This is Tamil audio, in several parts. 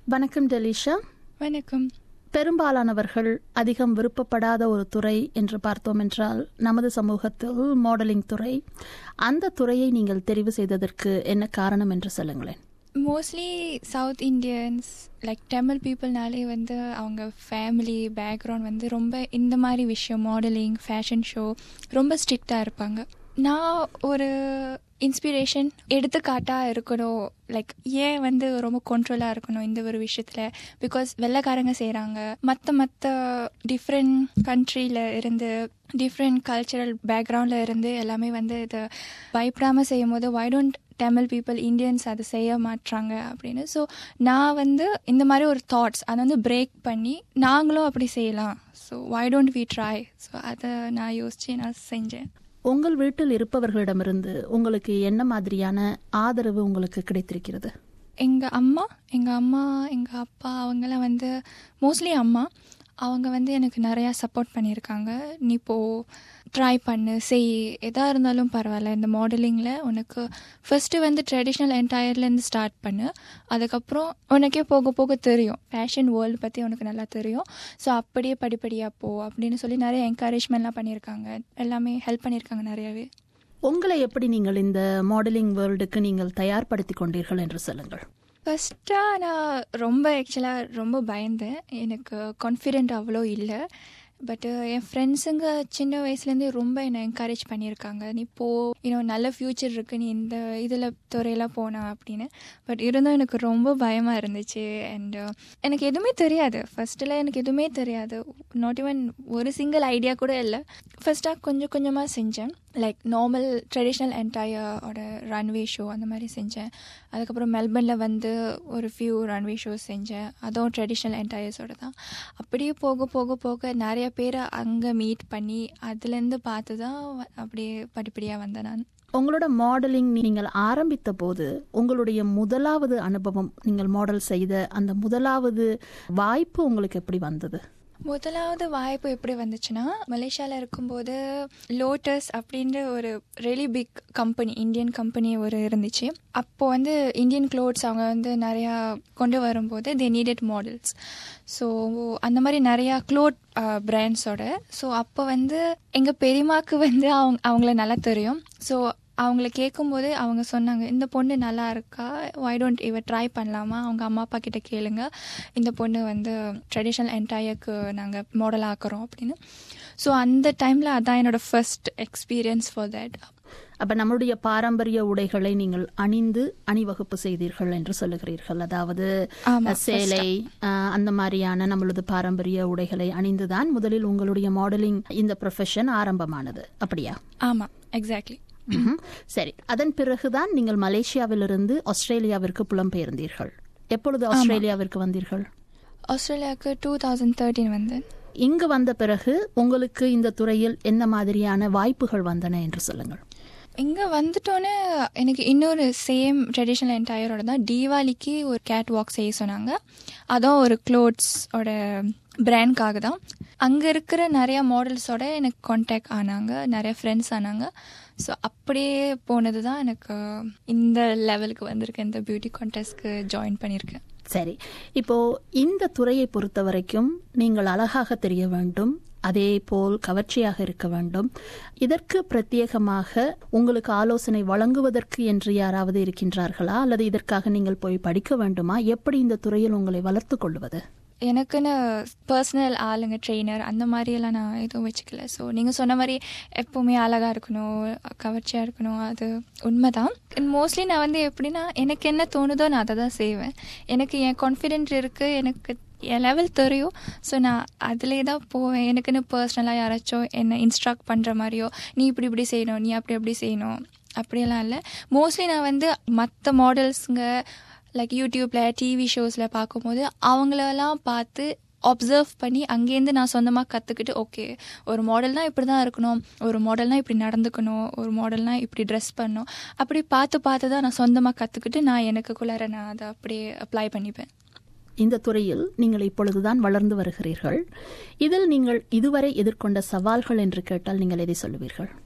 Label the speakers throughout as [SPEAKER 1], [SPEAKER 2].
[SPEAKER 1] வணக்கம் டெலிஷா
[SPEAKER 2] வணக்கம்
[SPEAKER 1] பெரும்பாலானவர்கள் அதிகம் விருப்பப்படாத ஒரு துறை என்று பார்த்தோம் என்றால் நமது சமூகத்தில் மாடலிங் துறை அந்த துறையை நீங்கள் தெரிவு செய்ததற்கு என்ன காரணம் என்று சொல்லுங்களேன்
[SPEAKER 2] mostly South Indians like Tamil பீப்புள்னாலே வந்து அவங்க ஃபேமிலி பேக்ரவுண்ட் வந்து ரொம்ப இந்த மாதிரி விஷயம் மாடலிங் ஃபேஷன் ஷோ ரொம்ப ஸ்ட்ரிக்டாக இருப்பாங்க நான் ஒரு இன்ஸ்பிரேஷன் எடுத்துக்காட்டாக இருக்கணும் லைக் ஏன் வந்து ரொம்ப கண்ட்ரோலாக இருக்கணும் இந்த ஒரு விஷயத்தில் பிகாஸ் வெள்ளைக்காரங்க செய்கிறாங்க மற்ற மற்ற டிஃப்ரெண்ட் கண்ட்ரியில் இருந்து டிஃப்ரெண்ட் கல்ச்சரல் பேக்ரவுண்டில் இருந்து எல்லாமே வந்து இதை பயப்படாமல் செய்யும் போது why don't Tamil people Indians அதை செய்ய மாட்றாங்க அப்படின்னு ஸோ நான் வந்து இந்த மாதிரி ஒரு தாட்ஸ் அதை வந்து பிரேக் பண்ணி நாங்களும் அப்படி செய்யலாம் so why don't we try so அதை நான் யோசித்து நான் செஞ்சேன்
[SPEAKER 1] உங்கள் வீட்டில் இருப்பவர்களிடமிருந்து உங்களுக்கு என்ன மாதிரியான ஆதரவு உங்களுக்கு கிடைத்திருக்கிறது
[SPEAKER 2] எங்கள் அம்மா எங்கள் அம்மா எங்கள் அப்பா அவங்கெல்லாம் வந்து மோஸ்ட்லி அம்மா அவங்க வந்து எனக்கு நிறையா சப்போர்ட் பண்ணியிருக்காங்க நீ இப்போ ட்ரை பண்ணு செய் எதாக இருந்தாலும் பரவாயில்ல இந்த மாடலிங்கில் உனக்கு ஃபஸ்ட்டு வந்து ட்ரெடிஷ்னல் என்டையர்லேருந்து ஸ்டார்ட் பண்ணு அதுக்கப்புறம் உனக்கே போக போக தெரியும் ஃபேஷன் வேர்ல்டு பற்றி உனக்கு நல்லா தெரியும் ஸோ அப்படியே படிப்படியாக போ அப்படின்னு சொல்லி நிறைய என்கரேஜ்மெண்ட்லாம் பண்ணியிருக்காங்க எல்லாமே ஹெல்ப் பண்ணியிருக்காங்க நிறையாவே
[SPEAKER 1] உங்களை எப்படி நீங்கள் இந்த மாடலிங் வேர்ல்டுக்கு நீங்கள் தயார்படுத்தி கொண்டீர்கள் என்று சொல்லுங்கள்
[SPEAKER 2] ஃபஸ்ட்டாக நான் ரொம்ப ஆக்சுவலாக ரொம்ப பயந்தேன் எனக்கு கான்ஃபிடென்ட் அவ்வளோ இல்லை பட்டு என் ஃப்ரெண்ட்ஸுங்க சின்ன வயசுலேருந்தே ரொம்ப என்னை என்கரேஜ் பண்ணியிருக்காங்க நீ போ இன்னும் நல்ல ஃப்யூச்சர் இருக்குது நீ இந்த இதில் துறையெல்லாம் போனா அப்படின்னு பட் இருந்தும் எனக்கு ரொம்ப பயமாக இருந்துச்சு அண்ட் எனக்கு எதுவுமே தெரியாது ஃபஸ்ட்டில் எனக்கு எதுவுமே தெரியாது நாட் ஈவன் ஒரு சிங்கிள் ஐடியா கூட இல்லை ஃபஸ்ட்டாக கொஞ்சம் கொஞ்சமாக செஞ்சேன் லைக் நார்மல் ட்ரெடிஷ்னல் என்டையரோட ரன்வே ஷோ அந்த மாதிரி செஞ்சேன் அதுக்கப்புறம் மெல்பர்னில் வந்து ஒரு ஃபியூ ரன்வே ஷோஸ் செஞ்சேன் அதுவும் ட்ரெடிஷ்னல் என்டையர்ஸோட தான் அப்படியே போக போக போக நிறைய பேரை அங்கே மீட் பண்ணி அதுலேருந்து பார்த்து தான் அப்படியே படிப்படியாக வந்தேன் நான்
[SPEAKER 1] உங்களோட மாடலிங் நீங்கள் ஆரம்பித்த போது உங்களுடைய முதலாவது அனுபவம் நீங்கள் மாடல் செய்த அந்த முதலாவது வாய்ப்பு உங்களுக்கு எப்படி வந்தது
[SPEAKER 2] முதலாவது வாய்ப்பு எப்படி வந்துச்சுன்னா மலேசியாவில் இருக்கும்போது லோட்டஸ் அப்படின்ற ஒரு really big company Indian company ஒரு இருந்துச்சு அப்போது வந்து இந்தியன் க்ளோத்ஸ் அவங்க வந்து நிறையா கொண்டு வரும்போது தே நீடட் மாடல்ஸ் ஸோ அந்த மாதிரி நிறையா க்ளோத் பிராண்ட்ஸோட ஸோ அப்போ வந்து எங்கள் பெரியமாக்கு வந்து அவங்க அவங்கள நல்லா தெரியும் ஸோ அவங்கள கேட்கும்போது அவங்க சொன்னாங்க இந்த பொண்ணு நல்லா இருக்கா ஒய் டோன்ட் இவ ட்ரை பண்ணலாமா அவங்க அம்மா அப்பா கிட்ட கேளுங்க இந்த பொண்ணு வந்து ட்ரெடிஷ்னல் என்டையருக்கு நாங்கள் மாடல் ஆக்குறோம் அப்படின்னு ஸோ அந்த டைமில் அதான் என்னோட ஃபர்ஸ்ட் எக்ஸ்பீரியன்ஸ் ஃபார் தேட்
[SPEAKER 1] அப்ப நம்மளுடைய பாரம்பரிய உடைகளை நீங்கள் அணிந்து அணிவகுப்பு செய்தீர்கள் என்று சொல்லுகிறீர்கள் அதாவது
[SPEAKER 2] ஆமா,
[SPEAKER 1] சேலை அஹ், அந்த மாதிரியான நம்மளது பாரம்பரிய உடைகளை அணிந்துதான் முதலில் உங்களுடைய மாடலிங் இந்த ப்ரொஃபஷன் ஆரம்பமானது அப்படியா
[SPEAKER 2] ஆமாம் எக்ஸாக்ட்லி
[SPEAKER 1] ம்ஹும். சரி அதன் பிறகுதான் நீங்கள் மலேசியாவிலிருந்து ஆஸ்திரேலியாவிற்கு புலம்பெயர்ந்தீர்கள் எப்பொழுது ஆஸ்திரேலியாவிற்கு வந்தீர்கள்
[SPEAKER 2] ஆஸ்திரேலியாவுக்கு டூ தௌசண்ட் தேர்ட்டீன் வந்து
[SPEAKER 1] இங்கு வந்த பிறகு உங்களுக்கு இந்த துறையில் என்ன மாதிரியான வாய்ப்புகள் வந்தன என்று சொல்லுங்கள்
[SPEAKER 2] இங்கே வந்துட்டோன்னே எனக்கு இன்னொரு சேம் ட்ரெடிஷ்னல் என்டையரோட தான் தீபாவளிக்கு ஒரு கேட் வாக் செய்ய சொன்னாங்க அதுவும் ஒரு க்ளோத்ஸோட பிராண்ட்காக தான் அங்கே இருக்கிற நிறைய மாடல்ஸோட எனக்கு காண்டாக்ட் ஆனாங்க நிறைய ஃப்ரெண்ட்ஸ் ஆனாங்க ஸோ அப்படியே போனது தான் எனக்கு இந்த லெவலுக்கு வந்திருக்கேன் இந்த பியூட்டி கான்டெஸ்ட்க்கு ஜாயின் பண்ணியிருக்கேன்
[SPEAKER 1] சரி இப்போ இந்த துறையை பொறுத்த வரைக்கும் நீங்கள் அழகாக தெரிய வேண்டும் அதே போல் கவர்ச்சியாக இருக்க வேண்டும் இதற்கு பிரத்யேகமாக உங்களுக்கு ஆலோசனை வழங்குவதற்கு என்று யாராவது இருக்கின்றார்களா அல்லது இதற்காக நீங்கள் போய் படிக்க வேண்டுமா எப்படி இந்த துறையில் உங்களை வளர்த்துக் கொள்வது
[SPEAKER 2] எனக்குன்னு பர்சனல் ஆளுங்க ட்ரெயினர் அந்த மாதிரியெல்லாம் நான் எதுவும் வச்சுக்கல ஸோ நீங்கள் சொன்ன மாதிரி எப்போவுமே அழகாக இருக்கணும் கவர்ச்சியாக இருக்கணும் அது உண்மைதான் மோஸ்ட்லி நான் வந்து எப்படின்னா எனக்கு என்ன தோணுதோ நான் அதை தான் செய்வேன் எனக்கு என் கான்ஃபிடென்ட் இருக்குது எனக்கு என் லெவல் தெரியும் ஸோ நான் அதிலே தான் போவேன் எனக்குன்னு பர்சனலாக யாராச்சும் என்னை இன்ஸ்ட்ரக்ட் பண்ணுற மாதிரியோ நீ இப்படி இப்படி செய்யணும் நீ அப்படி அப்படி செய்யணும் அப்படியெல்லாம் இல்லை மோஸ்ட்லி நான் வந்து மற்ற மாடல்ஸுங்க லைக் யூடியூப்பில் டிவி ஷோஸில் பார்க்கும்போது அவங்களெல்லாம் பார்த்து அப்சர்வ் பண்ணி அங்கேருந்து நான் சொந்தமாக கற்றுக்கிட்டு ஓகே ஒரு மாடல்னால் இப்படி தான் இருக்கணும் ஒரு மாடல்னால் இப்படி நடந்துக்கணும் ஒரு மாடல்னால் இப்படி ட்ரெஸ் பண்ணணும் அப்படி பார்த்து பார்த்து தான் நான் சொந்தமாக கற்றுக்கிட்டு நான் எனக்குள்ளார நான் அதை அப்படியே அப்ளை பண்ணிப்பேன்
[SPEAKER 1] இந்த துறையில் நீங்கள் இப்பொழுதுதான் வளர்ந்து வருகிறீர்கள் இதில் நீங்கள் இதுவரை எதிர்கொண்ட சவால்கள் என்று கேட்டால் நீங்கள் எதை சொல்லுவீர்கள்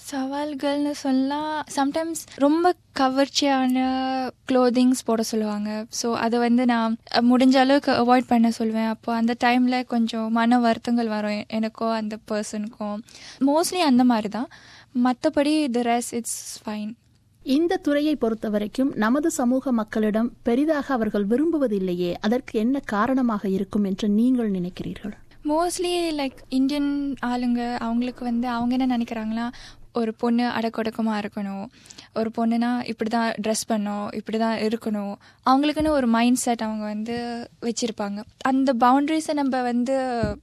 [SPEAKER 2] சவால்கள்னு சொல்லலாம் சம்டைம்ஸ் ரொம்ப கவர்ச்சியான க்ளோதிங்ஸ் போட சொல்லுவாங்க ஸோ அதை வந்து நான் முடிஞ்ச அளவுக்கு அவாய்ட் பண்ண சொல்லுவேன் அப்போ அந்த டைமில் கொஞ்சம் மன வருத்தங்கள் வரும் எ- எனக்கோ அந்த பர்சனுக்கும் மோஸ்ட்லி அந்த மாதிரி தான் மற்றபடி த ரெஸ் இட்ஸ் ஃபைன்
[SPEAKER 1] இந்த துறையை பொறுத்த வரைக்கும் நமது சமூக மக்களிடம் பெரிதாக அவர்கள் விரும்புவதில்லையே அதற்கு என்ன காரணமாக இருக்கும் என்று நீங்கள் நினைக்கிறீர்கள்
[SPEAKER 2] மோஸ்ட்லி லைக் இந்தியன் ஆளுங்க அவங்களுக்கு வந்து அவங்க என்ன நினைக்கிறாங்கன்னா ஒரு பொண்ணு அடக்கொடக்கமாக இருக்கணும் ஒரு பொண்ணுனா இப்படி தான் ட்ரெஸ் பண்ணணும் இப்படி தான் இருக்கணும் அவங்களுக்குன்னு ஒரு மைண்ட் செட் அவங்க வந்து வச்சுருப்பாங்க அந்த பவுண்ட்ரிஸை நம்ம வந்து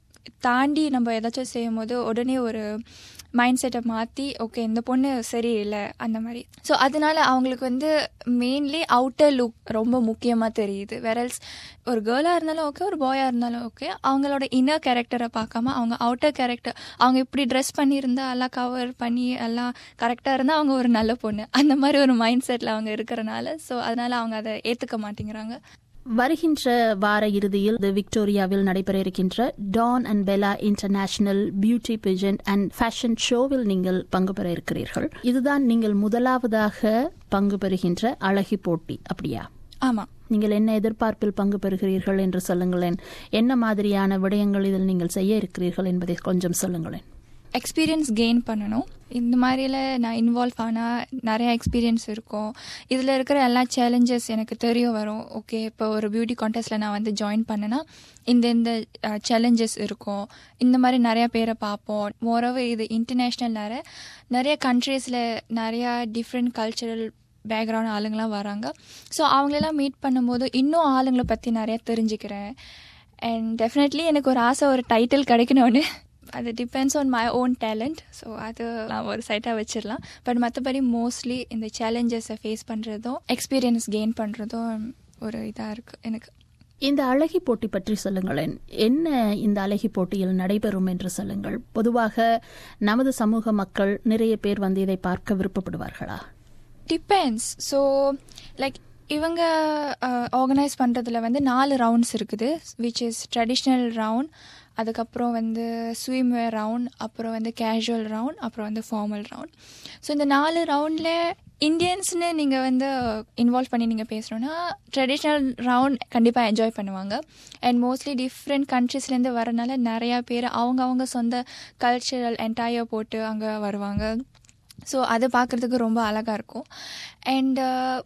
[SPEAKER 2] தாண்டி நம்ம ஏதாச்சும் செய்யும் போது உடனே ஒரு மைண்ட் செட்டை மாற்றி ஓகே இந்த பொண்ணு சரியில்லை அந்த மாதிரி ஸோ அதனால அவங்களுக்கு வந்து மெயின்லி அவுட்டர் லுக் ரொம்ப முக்கியமாக தெரியுது வேறல்ஸ் ஒரு கேர்ளாக இருந்தாலும் ஓகே ஒரு பாயாக இருந்தாலும் ஓகே அவங்களோட இன்னர் கேரக்டரை பார்க்காம அவங்க அவுட்டர் கேரக்டர் அவங்க இப்படி ட்ரெஸ் பண்ணியிருந்தா எல்லாம் கவர் பண்ணி எல்லாம் கரெக்டாக இருந்தால் அவங்க ஒரு நல்ல பொண்ணு அந்த மாதிரி ஒரு மைண்ட் செட்டில் அவங்க இருக்கிறனால ஸோ அதனால அவங்க அதை ஏற்றுக்க மாட்டேங்கிறாங்க
[SPEAKER 1] வருகின்ற வார இறுதியில் தி விக்டோரியாவில் நடைபெற இருக்கின்ற டான் அண்ட் பெலா international beauty pageant and fashion ஷோவில் நீங்கள் பங்கு பெற இருக்கிறீர்கள் இதுதான் நீங்கள் முதலாவதாக பங்கு பெறுகின்ற அழகி போட்டி அப்படியா
[SPEAKER 2] ஆமாம்
[SPEAKER 1] நீங்கள் என்ன எதிர்பார்ப்பில் பங்கு பெறுகிறீர்கள் என்று சொல்லுங்களேன் என்ன மாதிரியான விடயங்கள் இதில் நீங்கள் செய்ய இருக்கிறீர்கள் என்பதை கொஞ்சம் சொல்லுங்களேன்
[SPEAKER 2] எக்ஸ்பீரியன்ஸ் கெயின் பண்ணணும் இந்த மாதிரில நான் இன்வால்வ் ஆனால் நிறைய எக்ஸ்பீரியன்ஸ் இருக்கும் இதில் இருக்கிற எல்லா சேலஞ்சஸ் எனக்கு தெரிய வரும் ஓகே இப்போ ஒரு பியூட்டி கான்டெஸ்ட்டில் நான் வந்து ஜாயின் பண்ணேன்னா இந்த இந்த சேலஞ்சஸ் இருக்கும் இந்த மாதிரி நிறைய பேரை பார்ப்போம் மோரோவர் இது இன்டர்நேஷ்னல் நிறைய நிறைய கண்ட்ரீஸில் நிறையா டிஃப்ரெண்ட் கல்ச்சரல் பேக்ரவுண்ட் ஆளுங்களாம் வராங்க ஸோ அவங்களெல்லாம் மீட் பண்ணும்போது இன்னும் ஆளுங்களை பற்றி நிறைய தெரிஞ்சுக்கிறேன் அண்ட் டெஃபினெட்லி எனக்கு ஒரு ஆசை ஒரு டைட்டில் கிடைக்கணும்னு அது depends on my own talent so அது நான் ஒரு சைட்டாக வச்சிடலாம் பட் மற்றபடி மோஸ்ட்லி இந்த சேலஞ்சஸை ஃபேஸ் பண்ணுறதும் எக்ஸ்பீரியன்ஸ் கெயின் பண்ணுறதும் ஒரு இதாக இருக்குது எனக்கு
[SPEAKER 1] இந்த அழகி போட்டி பற்றி சொல்லுங்களேன் என்ன இந்த அழகி போட்டியில் நடைபெறும் என்று சொல்லுங்கள் பொதுவாக நமது சமூக மக்கள் நிறைய பேர் வந்து இதை பார்க்க விருப்பப்படுவார்களா
[SPEAKER 2] டிபெண்ட்ஸ் ஸோ லைக் இவங்க ஆர்கனைஸ் பண்ணுறதுல வந்து நாலு ரவுண்ட்ஸ் இருக்குது விச் இஸ் ட்ரெடிஷ்னல் ரவுண்ட் அதுக்கப்புறம் வந்து ஸ்விம்வேர் ரவுண்ட் அப்புறம் வந்து கேஷுவல் ரவுண்ட் அப்புறம் வந்து ஃபார்மல் ரவுண்ட் ஸோ இந்த நாலு ரவுண்டில் இந்தியன்ஸ்னு நீங்கள் வந்து இன்வால்வ் பண்ணி நீங்கள் பேசுகிறோன்னா ட்ரெடிஷ்னல் ரவுண்ட் கண்டிப்பாக என்ஜாய் பண்ணுவாங்க அண்ட் மோஸ்ட்லி டிஃப்ரெண்ட் கண்ட்ரீஸ்லேருந்து வரனால நிறையா பேர் அவங்க அவங்க சொந்த கல்ச்சரல் என்டையர் போட்டு அங்கே வருவாங்க ஸோ அது பார்க்குறதுக்கு ரொம்ப அழகாக இருக்கும் அண்ட்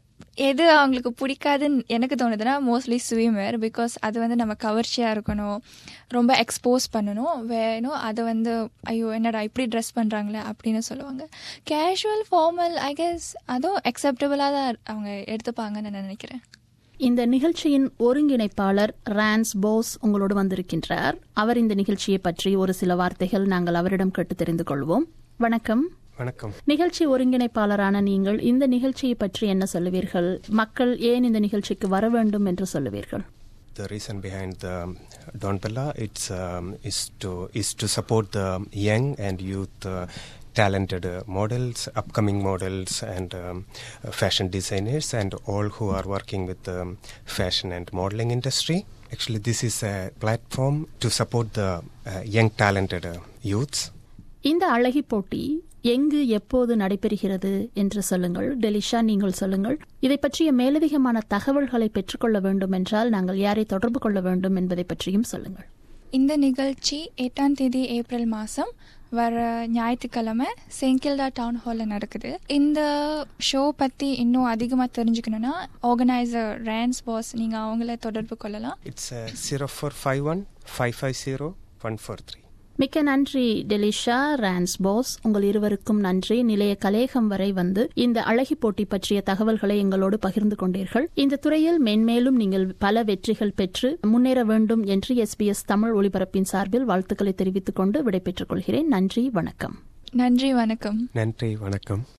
[SPEAKER 2] எது அவங்களுக்கு பிடிக்காதுன்னு எனக்கு தோணுதுன்னா மோஸ்ட்லி ஸ்விம்வேர் பிகாஸ் அது வந்து நம்ம கவர்ச்சியாக இருக்கணும் ரொம்ப எக்ஸ்போஸ் பண்ணணும் வேணும் அதை வந்து ஐயோ என்னடா இப்படி ட்ரெஸ் பண்ணுறாங்களே அப்படின்னு சொல்லுவாங்க கேஷுவல் ஃபார்மல் ஐ கெஸ் அதுவும் அக்செப்டபுளாக தான் அவங்க எடுத்துப்பாங்கன்னு நான் நினைக்கிறேன்
[SPEAKER 1] இந்த நிகழ்ச்சியின் ஒருங்கிணைப்பாளர் ரான்ஸ் போஸ் உங்களோடு வந்திருக்கின்றார் அவர் இந்த நிகழ்ச்சியை பற்றி ஒரு சில வார்த்தைகள் நாங்கள் அவரிடம் கேட்டு தெரிந்து கொள்வோம் வணக்கம்
[SPEAKER 3] வணக்கம்
[SPEAKER 1] நிகழ்ச்சி ஒருங்கிணைப்பாளரான நீங்கள் இந்த நிகழ்ச்சியை பற்றி என்ன சொல்லுவீர்கள் மக்கள் ஏன் இந்த நிகழ்ச்சிக்கு வர வேண்டும் என்று சொல்லுவீர்கள்
[SPEAKER 3] The reason behind the um, Don Bella it's um, is to is to support the young and youth uh, talented uh, models, upcoming models, and um, uh, fashion designers, and all who are working with the um, fashion and modeling industry. Actually, this is a platform to support the uh, young talented uh, youths.
[SPEAKER 1] இந்த அழகி போட்டி எங்கு எப்போது நடைபெறுகிறது என்று சொல்லுங்கள் டெலிஷா நீங்கள் சொல்லுங்கள் இதை பற்றிய மேலதிகமான தகவல்களை பெற்றுக்கொள்ள வேண்டும் என்றால் நாங்கள் யாரை தொடர்பு கொள்ள வேண்டும் என்பதை பற்றியும் சொல்லுங்கள்
[SPEAKER 2] இந்த நிகழ்ச்சி எட்டாம் தேதி ஏப்ரல் மாதம் வர ஞாயிற்றுக்கிழமை செங்கில்டா டவுன் ஹாலில் நடக்குது இந்த ஷோ பற்றி இன்னும் அதிகமாக தெரிஞ்சுக்கணுன்னா ஆர்கனைசர் ரேன்ஸ் பாஸ் நீங்கள் அவங்கள தொடர்பு கொள்ளலாம்
[SPEAKER 3] It's uh, 0451 550 143.
[SPEAKER 1] மிக்க நன்றி டெலிஷா ரான்ஸ் போஸ் உங்கள் இருவருக்கும் நன்றி நிலைய கலேகம் வரை வந்து இந்த அழகி போட்டி பற்றிய தகவல்களை எங்களோடு பகிர்ந்து கொண்டீர்கள் இந்த துறையில் மென்மேலும் நீங்கள் பல வெற்றிகள் பெற்று முன்னேற வேண்டும் என்று எஸ்பிஎஸ் தமிழ் ஒலிபரப்பின் சார்பில் வாழ்த்துக்களை தெரிவித்துக் கொண்டு விடைபெற்றுக் கொள்கிறேன் நன்றி வணக்கம்
[SPEAKER 2] நன்றி வணக்கம்
[SPEAKER 3] நன்றி வணக்கம்